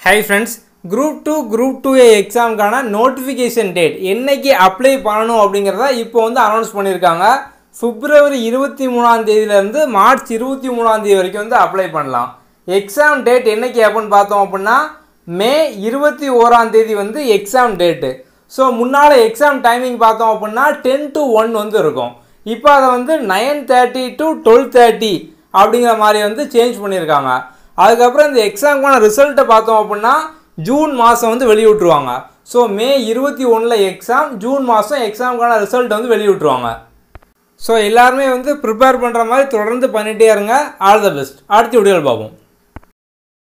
high friends group two group two A எக்ஸாமுக்கான notification date என்னைக்கு apply பண்ணணும் அப்படிங்கிறத இப்போ வந்து அனௌன்ஸ் பண்ணியிருக்காங்க பிப்ரவரி இருபத்தி மூணாம் தேதியிலேருந்து மார்ச் இருபத்தி மூணாம் தேதி வரைக்கும் வந்து அப்ளை பண்ணலாம் எக்ஸாம் டேட் என்னைக்கு அப்படின்னு பார்த்தோம் அப்படின்னா மே இருபத்தி ஓராம் தேதி வந்து எக்ஸாம் டேட்டு ஸோ முன்னால் எக்ஸாம் டைமிங் பார்த்தோம் அப்படின்னா டென் டு ஒன் வந்து இருக்கும் இப்போ அதை வந்து nine thirty to twelve thirty அப்படிங்கிற மாதிரி வந்து சேஞ்ச் பண்ணியிருக்காங்க அதுக்கப்புறம் இந்த எக்ஸாமுக்கான ரிசல்ட்டை பார்த்தோம் அப்படின்னா ஜூன் மாதம் வந்து வெளியிட்ருவாங்க ஸோ மே இருபத்தி ஒன்றில் எக்ஸாம் ஜூன் மாதம் எக்ஸாமுக்கான ரிசல்ட் வந்து வெளியிட்ருவாங்க ஸோ எல்லாருமே வந்து ப்ரிப்பேர் பண்ணுற மாதிரி தொடர்ந்து பண்ணிகிட்டே இருங்க ஆல் த பெஸ்ட் அடுத்த வீடியோவில் பார்ப்போம்